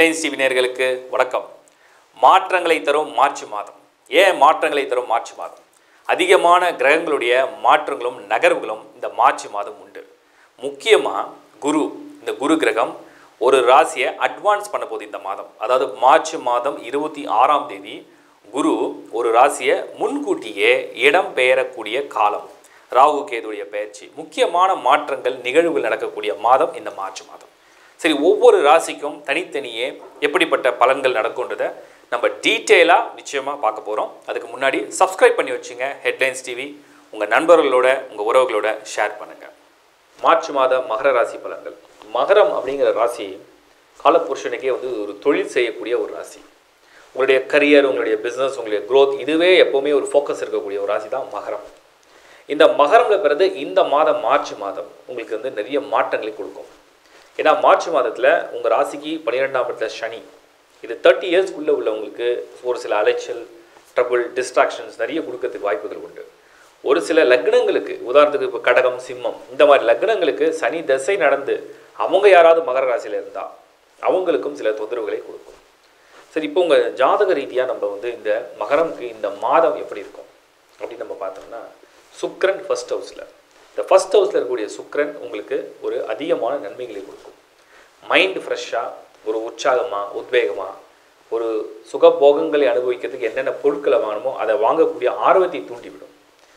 headlines TV நேயர்களுக்கு வணக்கம் மாற்றங்களை தரும் மார்ச் மாதம் ஏன் மாற்றங்களை தரும் மார்ச் மாதம் அதிகமான கிரகங்களுடைய மாற்றங்களும் நகர்வுகளும் இந்த மார்ச் மாதம் உண்டு முக்கியமாக குரு இந்த குரு கிரகம் ஒரு ராசியை அட்வான்ஸ் பண்ண போகுது இந்த மாதம் அதாவது மார்ச் மாதம் இருபத்தி ஆறாம் தேதி குரு ஒரு ராசியை முன்கூட்டியே இடம் பெயரக்கூடிய காலம் ராகு கேதுடைய பயிற்சி முக்கியமான மாற்றங்கள் நிகழ்வுகள் நடக்கக்கூடிய மாதம் இந்த மார்ச் மாதம் சரி ஒவ்வொரு ராசிக்கும் தனித்தனியே எப்படிப்பட்ட பலன்கள் நடக்கும்ன்றதை நம்ம டீட்டெயிலாக நிச்சயமாக பார்க்க போகிறோம் அதுக்கு முன்னாடி சப்ஸ்கிரைப் பண்ணி வச்சுங்க ஹெட்லைன்ஸ் டிவி உங்கள் நண்பர்களோட உங்கள் உறவுகளோட ஷேர் பண்ணுங்கள் மார்ச் மாத மகர ராசி பலன்கள் மகரம் அப்படிங்கிற ராசி காலப்புருஷனுக்கே வந்து ஒரு தொழில் செய்யக்கூடிய ஒரு ராசி உங்களுடைய கரியர் உங்களுடைய பிஸ்னஸ் உங்களுடைய growth இதுவே எப்போவுமே ஒரு ஃபோக்கஸ் இருக்கக்கூடிய ஒரு ராசி தான் மகரம் இந்த மகரம்ல பிறகு இந்த மாதம் மார்ச் மாதம் உங்களுக்கு வந்து நிறைய மாற்றங்களை கொடுக்கும் ஏன்னா மார்ச் மாதத்தில் உங்கள் ராசிக்கு பன்னிரெண்டாம் இடத்துல சனி இது தேர்ட்டி இயர்ஸ்க்குள்ளே உள்ளவங்களுக்கு ஒரு சில அலைச்சல் ட்ரபிள் டிஸ்ட்ராக்ஷன்ஸ் நிறைய கொடுக்கறதுக்கு வாய்ப்புகள் உண்டு ஒரு சில லக்னங்களுக்கு உதாரணத்துக்கு இப்போ கடகம் சிம்மம் இந்த மாதிரி லக்னங்களுக்கு சனி தசை நடந்து அவங்க யாராவது மகர ராசியில் இருந்தால் அவங்களுக்கும் சில தொந்தரவுகளை கொடுக்கும் சரி இப்போ உங்கள் ஜாதக ரீதியாக நம்ம வந்து இந்த மகரம்க்கு இந்த மாதம் எப்படி இருக்கும் அப்படின்னு நம்ம பார்த்தோம்னா சுக்கிரன் ஃபர்ஸ்ட் ஹவுஸில் இந்த ஃபர்ஸ்ட் ஹவுஸில் இருக்கக்கூடிய சுக்கிரன் உங்களுக்கு ஒரு அதிகமான நன்மைகளை கொடுக்கும் மைண்ட் ஃப்ரெஷ்ஷாக ஒரு உற்சாகமாக உத்வேகமாக ஒரு சுகபோகங்களை அனுபவிக்கிறதுக்கு என்னென்ன பொருட்களை வாங்கணுமோ அதை வாங்கக்கூடிய ஆர்வத்தை தூண்டிவிடும்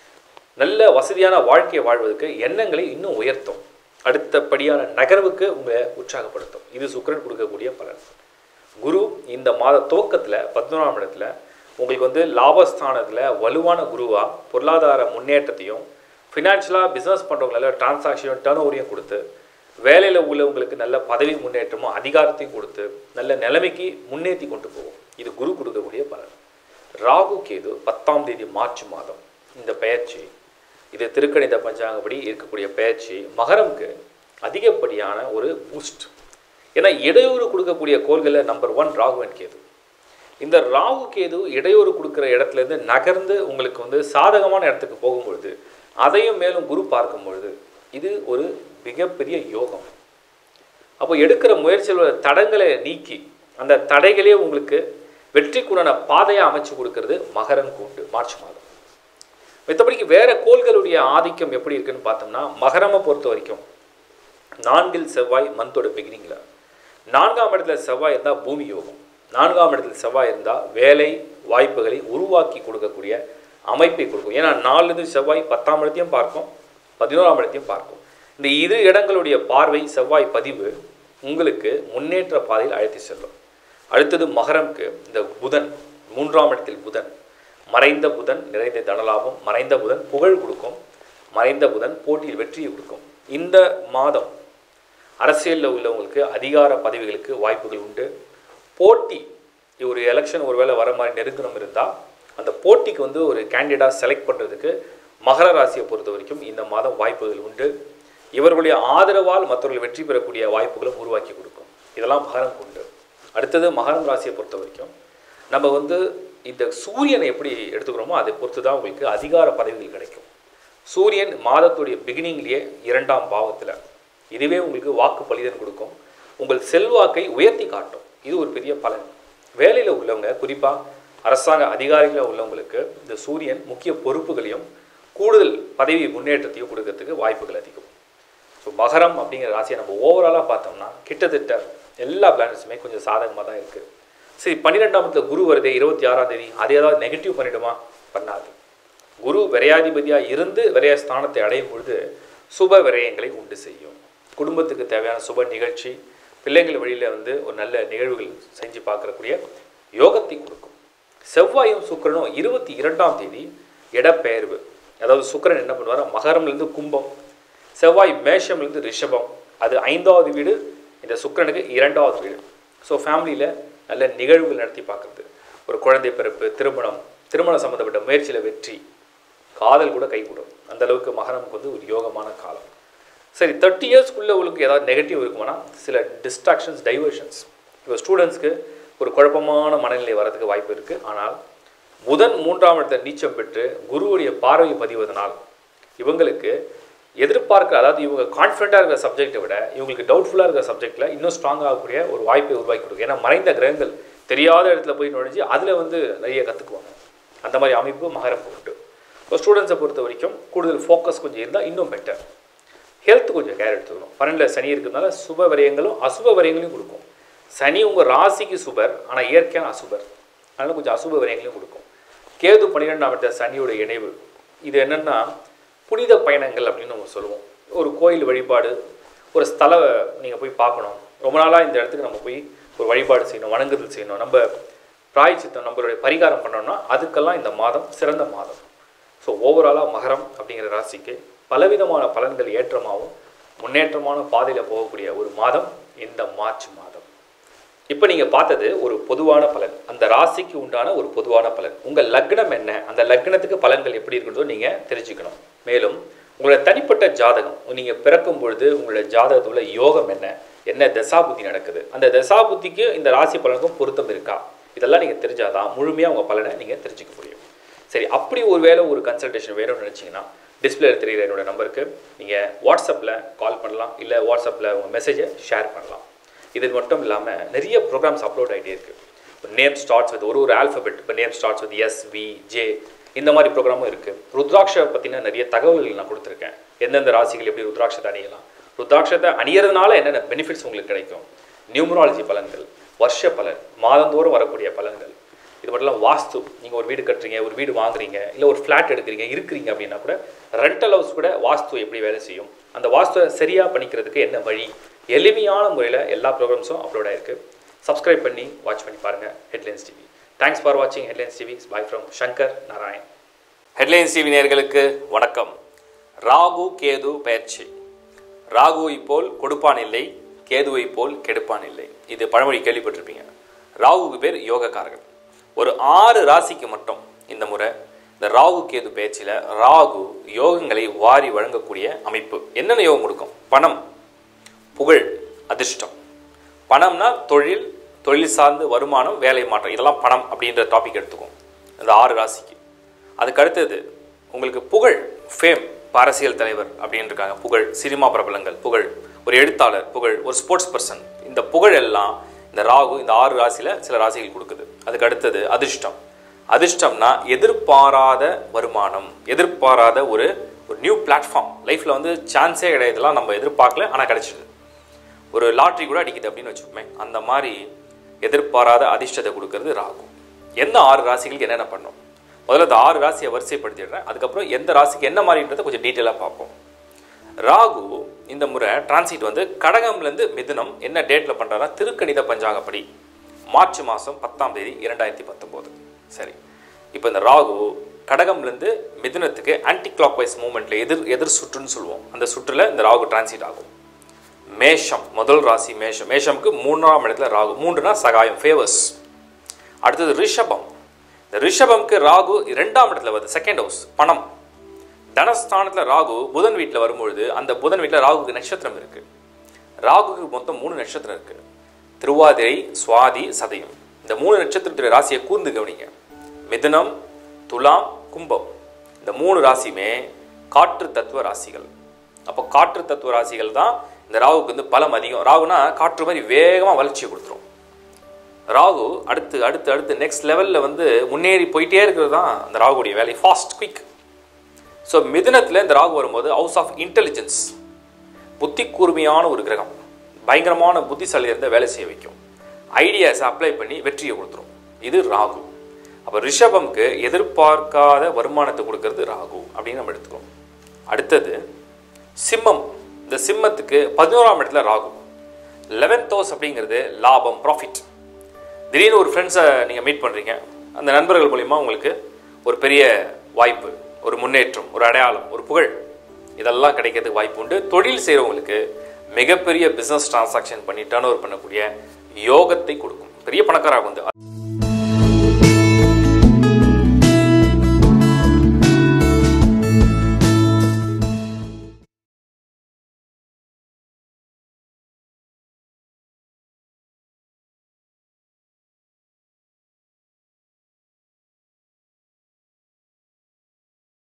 நல்ல வசதியான வாழ்க்கையை வாழ்வதற்கு எண்ணங்களை இன்னும் உயர்த்தும் அடுத்தபடியான நகர்வுக்கு உங்களை உற்சாகப்படுத்தும் இது சுக்கிரன் கொடுக்கக்கூடிய பலன் குரு இந்த மாத துவக்கத்தில் பதினோராம் இடத்துல உங்களுக்கு வந்து லாபஸ்தானத்தில் வலுவான குருவாக பொருளாதார முன்னேற்றத்தையும் ஃபினான்ஷியலாக பிஸ்னஸ் பண்ணுறவங்களால டிரான்சாக்ஷனும் டர்ன் ஓவரையும் கொடுத்து வேலையில் உள்ளவங்களுக்கு நல்ல பதவி முன்னேற்றமும் அதிகாரத்தையும் கொடுத்து நல்ல நிலைமைக்கு முன்னேற்றி கொண்டு போகும் இது குரு கொடுக்கக்கூடிய பலன் ராகு கேது பத்தாம் தேதி மார்ச் மாதம் இந்த பெயர்ச்சி இது திருக்கணித பஞ்சாங்கப்படி இருக்கக்கூடிய பெயர்ச்சி மகரம்க்கு அதிகப்படியான ஒரு பூஸ்ட் ஏன்னா இடையூறு கொடுக்கக்கூடிய கோள்களில் number one Rahu and Ketu இந்த ராகு கேது இடையூறு கொடுக்குற இடத்துல இருந்து நகர்ந்து உங்களுக்கு வந்து சாதகமான இடத்துக்கு போகும்பொழுது அதையும் மேலும் குரு பார்க்கும் பொழுது இது ஒரு மிகப்பெரிய யோகம் அப்போ எடுக்கிற முயற்சியில் உள்ள தடங்களை நீக்கி அந்த தடைகளே உங்களுக்கு வெற்றிக்குண்டான பாதையை அமைச்சு கொடுக்கறது மகரன் கூண்டு மார்ச் மாதம் மற்றபடிக்கு வேற கோள்களுடைய ஆதிக்கம் எப்படி இருக்குன்னு பார்த்தோம்னா மகரமை பொறுத்த வரைக்கும் நான்கில் செவ்வாய் மந்தோட பிகினிங்கில் நான்காம் இடத்துல செவ்வாய் இருந்தால் பூமி யோகம் நான்காம் இடத்துல செவ்வாய் இருந்தால் வேலை வாய்ப்புகளை உருவாக்கி கொடுக்கக்கூடிய அமைப்பை கொடுக்கும் ஏன்னா நாலுலேருந்து செவ்வாய் பத்தாம் இடத்தையும் பார்க்கும் பதினோராம் இடத்தையும் பார்க்கும் இந்த இரு இடங்களுடைய பார்வை செவ்வாய் பதிவு உங்களுக்கு முன்னேற்ற பாதையில் அழைத்து செல்லும் அடுத்தது மகரம்க்கு இந்த புதன் மூன்றாம் இடத்தில் புதன் மறைந்த புதன் நிறைந்த தனலாபம் மறைந்த புதன் புகழ் கொடுக்கும் மறைந்த புதன் போட்டியில் வெற்றியை கொடுக்கும் இந்த மாதம் அரசியலில் உள்ளவங்களுக்கு அதிகார பதவிகளுக்கு வாய்ப்புகள் உண்டு போட்டி ஒரு எலெக்ஷன் ஒருவேளை வர மாதிரி நெருக்கணும் இருந்தால் அந்த போட்டிக்கு வந்து ஒரு கேண்டிடேட் செலக்ட் பண்ணுறதுக்கு மகர ராசியை பொறுத்த வரைக்கும் இந்த மாதம் வாய்ப்புகள் உண்டு இவர்களுடைய ஆதரவால் மற்றவர்கள் வெற்றி பெறக்கூடிய வாய்ப்புகளும் உருவாக்கி கொடுக்கும் இதெல்லாம் மகரம் உண்டு அடுத்தது மகரம் ராசியை பொறுத்த வரைக்கும் நம்ம வந்து இந்த சூரியனை எப்படி எடுத்துக்கிறோமோ அதை பொறுத்து தான் உங்களுக்கு அதிகார பதவிகள் கிடைக்கும் சூரியன் மாதத்துடைய பிகினிங்லேயே இரண்டாம் பாவத்தில் இதுவே உங்களுக்கு வாக்கு பலிதன் கொடுக்கும் உங்கள் செல்வாக்கை உயர்த்தி காட்டும் இது ஒரு பெரிய பலன் வேலையில் உள்ளவங்க குறிப்பாக அரசாங்க அதிகாரிகளில் உள்ளவங்களுக்கு இந்த சூரியன் முக்கிய பொறுப்புகளையும் கூடுதல் பதவி முன்னேற்றத்தையும் கொடுக்கறதுக்கு வாய்ப்புகள் அதிகம் ஸோ மகரம் அப்படிங்கிற ராசியை நம்ம ஓவராலாக பார்த்தோம்னா கிட்டத்தட்ட எல்லா பிளானட்ஸுமே கொஞ்சம் சாதகமாக தான் இருக்குது சரி பன்னிரெண்டாம் இடத்துல குரு வருதே இருபத்தி ஆறாம் தேதி அது ஏதாவது நெகட்டிவ் பண்ணிடுமா பண்ணாது குரு விரையாதிபதியாக இருந்து விரைய ஸ்தானத்தை அடையும் பொழுது சுப விரயங்களை உண்டு செய்யும் குடும்பத்துக்கு தேவையான சுப நிகழ்ச்சி பிள்ளைங்கள் வழியில் வந்து ஒரு நல்ல நிகழ்வுகள் செஞ்சு பார்க்கக்கூடிய யோகத்தை கொடுக்கும் செவ்வாயும் சுக்கிரனும் இருபத்தி இரண்டாம் தேதி இடப்பெயர்வு அதாவது சுக்கிரன் என்ன பண்ணுவார் மகரம்லேருந்து கும்பம் செவ்வாய் மேஷம்லேருந்து ரிஷபம் அது ஐந்தாவது வீடு இந்த சுக்கிரனுக்கு இரண்டாவது வீடு ஸோ ஃபேமிலியில் நல்ல நிகழ்வுகள் நடத்தி பார்க்குறது ஒரு குழந்தை பிறப்பு திருமணம் திருமணம் சம்மந்தப்பட்ட முயற்சியில் வெற்றி காதல் கூட கைகூடும் அந்த அளவுக்கு மகரமுக்கு வந்து ஒரு யோகமான காலம் சரி தேர்ட்டி இயர்ஸ்க்குள்ளே உங்களுக்கு ஏதாவது நெகட்டிவ் இருக்குமானா சில டிஸ்ட்ராக்ஷன்ஸ் டைவர்ஷன்ஸ் இப்போ ஸ்டூடெண்ட்ஸ்க்கு ஒரு குழப்பமான மனநிலை வரதுக்கு வாய்ப்பு இருக்குது ஆனால் புதன் மூன்றாம் இடத்தை நீச்சம் பெற்று குருவுடைய பார்வை பதிவதனால் இவங்களுக்கு எதிர்பார்க்க அதாவது இவங்க கான்ஃபிடண்ட்டாக இருக்கிற சப்ஜெக்ட்டை விட இவங்களுக்கு டவுட்ஃபுல்லாக இருக்கிற சப்ஜெக்ட்டில் இன்னும் ஸ்ட்ராங் ஆகக்கூடிய ஒரு வாய்ப்பை உருவாக்கி கொடுக்கும் ஏன்னா மறைந்த கிரகங்கள் தெரியாத இடத்துல போய் நுழைஞ்சு அதில் வந்து நிறைய கற்றுக்குவாங்க அந்த மாதிரி அமைப்பு மகரம் உண்டு இப்போ ஸ்டூடெண்ட்ஸை பொறுத்த வரைக்கும் கூடுதல் ஃபோக்கஸ் கொஞ்சம் இருந்தால் இன்னும் பெட்டர் ஹெல்த் கொஞ்சம் கேர் எடுத்துக்கணும் பன்னெண்டில் சனி இருக்கிறதுனால சுப விரயங்களும் அசுப விரயங்களையும் கொடுக்கும் சனி உங்கள் ராசிக்கு சுபர் ஆனால் இயற்கையான அசுபர் அதனால் கொஞ்சம் அசுப விரயங்களையும் கொடுக்கும் கேது பன்னிரெண்டாம் இடத்த சனியோட இணைவு இது என்னென்னா புனித பயணங்கள் அப்படின்னு நம்ம சொல்லுவோம் ஒரு கோயில் வழிபாடு ஒரு ஸ்தல நீங்கள் போய் பார்க்கணும் ரொம்ப நாளாக இந்த இடத்துக்கு நம்ம போய் ஒரு வழிபாடு செய்யணும் வணங்குதல் செய்யணும் நம்ம பிராய்ச்சித்தம் நம்மளுடைய பரிகாரம் பண்ணோம்னா அதுக்கெல்லாம் இந்த மாதம் சிறந்த மாதம் ஸோ ஓவராலாக மகரம் அப்படிங்கிற ராசிக்கு பலவிதமான பலன்கள் ஏற்றமாகவும் முன்னேற்றமான பாதையில் போகக்கூடிய ஒரு மாதம் இந்த மார்ச் மாதம் இப்போ நீங்கள் பார்த்தது ஒரு பொதுவான பலன் அந்த ராசிக்கு உண்டான ஒரு பொதுவான பலன் உங்கள் லக்னம் என்ன அந்த லக்னத்துக்கு பலன்கள் எப்படி இருக்கிறதோ நீங்கள் தெரிஞ்சுக்கணும் மேலும் உங்களோட தனிப்பட்ட ஜாதகம் நீங்கள் பிறக்கும் பொழுது உங்களோட ஜாதகத்தில் உள்ள யோகம் என்ன என்ன தசாபுத்தி நடக்குது அந்த தசாபுத்திக்கு இந்த ராசி பலனுக்கும் பொருத்தம் இருக்கா இதெல்லாம் நீங்கள் தெரிஞ்சாதான் முழுமையாக உங்கள் பலனை நீங்கள் தெரிஞ்சுக்க முடியும் சரி அப்படி ஒரு வேளை ஒரு கன்சல்டேஷன் வேணும்னு நினச்சிங்கன்னா டிஸ்பிளே தெரியுற என்னோட நம்பருக்கு நீங்கள் வாட்ஸ்அப்பில் கால் பண்ணலாம் இல்லை வாட்ஸ்அப்பில் உங்கள் மெசேஜை ஷேர் பண்ணலாம் இது மட்டும் இல்லாமல் நிறைய ப்ரோக்ராம்ஸ் அப்லோட் ஆகிட்டே இருக்குது இப்போ நேம் ஸ்டார்ட்ஸ் வித் ஒரு ஒரு ஆல்ஃபபெட் இப்போ name starts with S V J இந்த மாதிரி ப்ரோக்ராமும் இருக்குது ருத்ராட்சை பற்றின நிறைய தகவல்கள் நான் கொடுத்துருக்கேன் எந்தெந்த ராசிகள் எப்படி ருத்ராட்சத்தை அணியலாம் ருத்ராட்சத்தை அணியறதுனால என்னென்ன பெனிஃபிட்ஸ் உங்களுக்கு கிடைக்கும் நியூமராலஜி பலன்கள் வருஷ பலன் மாதந்தோறும் வரக்கூடிய பலன்கள் இது மட்டும் இல்லாமல் வாஸ்து நீங்கள் ஒரு வீடு கட்டுறீங்க ஒரு வீடு வாங்குறீங்க இல்லை ஒரு ஃப்ளாட் எடுக்கிறீங்க இருக்கிறீங்க அப்படின்னா கூட ரெண்டல் ஹவுஸ் கூட வாஸ்து எப்படி வேலை செய்யும் அந்த வாஸ்துவை சரியாக பண்ணிக்கிறதுக்கு என்ன வழி எளிமையான முறையில் எல்லா ப்ரோக்ராம்ஸும் அப்லோட் ஆயிருக்கு சப்ஸ்கிரைப் பண்ணி வாட்ச் பண்ணி பாருங்கள் ஹெட்லைன்ஸ் டிவி தேங்க்ஸ் ஃபார் வாட்சிங் headlines TV bye from Shankar Narayan headlines TV நேயர்களுக்கு வணக்கம் ராகு கேது பயிற்சி ராகுவை போல் கொடுப்பான் இல்லை கேதுவை போல் கெடுப்பான் இல்லை இது பழமொழி கேள்விப்பட்டிருப்பீங்க ராகுக்கு பேர் யோகக்காரர்கள் ஒரு ஆறு ராசிக்கு மட்டும் இந்த முறை இந்த ராகு கேது பேச்சில் ராகு யோகங்களை வாரி வழங்கக்கூடிய அமைப்பு என்னென்ன யோகம் கொடுக்கும் பணம் புகழ் அதிர்ஷ்டம் பணம்னா தொழில் தொழில் சார்ந்து வருமானம் வேலை மாற்றம் இதெல்லாம் பணம் அப்படின்ற டாபிக் எடுத்துக்கும் இந்த ஆறு ராசிக்கு அதுக்கு அடுத்தது உங்களுக்கு புகழ் ஃபேம் அரசியல் தலைவர் அப்படின்னு இருக்காங்க புகழ் சினிமா பிரபலங்கள் புகழ் ஒரு எழுத்தாளர் புகழ் ஒரு ஸ்போர்ட்ஸ் பர்சன் இந்த புகழ் எல்லாம் இந்த ராகு இந்த ஆறு ராசியில் சில ராசிகள் கொடுக்குது அதுக்கு அடுத்தது அதிர்ஷ்டம் அதிர்ஷ்டம்னா எதிர்பாராத வருமானம் எதிர்பாராத ஒரு ஒரு நியூ பிளாட்ஃபார்ம் லைஃப்பில் வந்து சான்ஸே கிடையாது இதெல்லாம் நம்ம எதிர்பார்க்கல ஆனால் கிடைச்சிது ஒரு லாட்ரி கூட அடிக்குது அப்படின்னு வச்சுக்கோமே அந்த மாதிரி எதிர்பாராத அதிர்ஷ்டத்தை கொடுக்கறது ராகு எந்த ஆறு ராசிகளுக்கு என்னென்ன பண்ணும் முதல்ல இந்த ஆறு ராசியை வரிசைப்படுத்திடுறேன் அதுக்கப்புறம் எந்த ராசிக்கு என்ன மாதிரின்றதை கொஞ்சம் டீட்டெயிலாக பார்ப்போம் ராகு இந்த முறை டிரான்சிட் வந்து கடகம்லேருந்து மிதுனம் என்ன டேட்டில் பண்ணுறாருன்னா திருக்கணித பஞ்சாங்கப்படி மார்ச் மாதம் பத்தாம் தேதி இரண்டாயிரத்தி பத்தொம்போது சரி இப்போ இந்த ராகு கடகம்லேருந்து மிதுனத்துக்கு ஆன்டி கிளாக் வைஸ் மூமெண்ட்டில் எதிர் எதிர் சுற்றுன்னு சொல்லுவோம் அந்த சுற்றில் இந்த ராகு டிரான்சிட் ஆகும் மேஷம் முதல் ராசி மேஷம் மேஷமுக்கு மூன்றாம் இடத்துல ராகு மூன்றுனா சகாயம் ஃபேவர்ஸ் அடுத்தது ரிஷபம் இந்த ரிஷபம்க்கு ராகு இரண்டாம் இடத்துல வருது செகண்ட் ஹவுஸ் பணம் தனஸ்தானத்தில் ராகு புதன் வீட்டில் வரும்பொழுது அந்த புதன் வீட்டில் ராகுக்கு நட்சத்திரம் இருக்கு ராகுக்கு மொத்தம் மூணு நட்சத்திரம் இருக்கு திருவாதிரை சுவாதி சதயம் இந்த மூணு நட்சத்திரத்துடைய ராசியை கூர்ந்து கவனிங்க மிதுனம் துலாம் கும்பம் இந்த மூணு ராசியுமே காற்று தத்துவ ராசிகள் அப்போ காற்று தத்துவ ராசிகள் தான் இந்த ராகுக்கு வந்து பலம் அதிகம் ராகுனா காற்று மாதிரி வேகமாக வளர்ச்சியை கொடுத்துரும் ராகு அடுத்து அடுத்து அடுத்து நெக்ஸ்ட் லெவலில் வந்து முன்னேறி போயிட்டே இருக்கிறது தான் அந்த ராகுடைய வேலை ஃபாஸ்ட் குயிக் ஸோ மிதுனத்தில் இந்த ராகு வரும்போது ஹவுஸ் ஆஃப் இன்டெலிஜென்ஸ் புத்தி கூர்மையான ஒரு கிரகம் பயங்கரமான புத்திசாலி இருந்த வேலை செய்ய வைக்கும் ஐடியாஸை அப்ளை பண்ணி வெற்றியை கொடுத்துரும் இது ராகு அப்போ ரிஷபம்க்கு எதிர்பார்க்காத வருமானத்தை கொடுக்கறது ராகு அப்படின்னு நம்ம எடுத்துக்கிறோம் அடுத்தது சிம்மம் இந்த சிம்மத்துக்கு பதினோராம் இடத்துல ராகு லெவன்த் ஹவுஸ் அப்படிங்கிறது லாபம் ப்ராஃபிட் திடீர்னு ஒரு ஃப்ரெண்ட்ஸை நீங்கள் மீட் பண்ணுறீங்க அந்த நண்பர்கள் மூலிமா உங்களுக்கு ஒரு பெரிய வாய்ப்பு ஒரு முன்னேற்றம் ஒரு அடையாளம் ஒரு புகழ் இதெல்லாம் கிடைக்கிறதுக்கு வாய்ப்பு உண்டு தொழில் செய்கிறவங்களுக்கு மிகப்பெரிய பிஸ்னஸ் டிரான்சாக்ஷன் பண்ணி டேர்ன் ஓவர் பண்ணக்கூடிய யோகத்தை கொடுக்கும் பெரிய பணக்காராக வந்து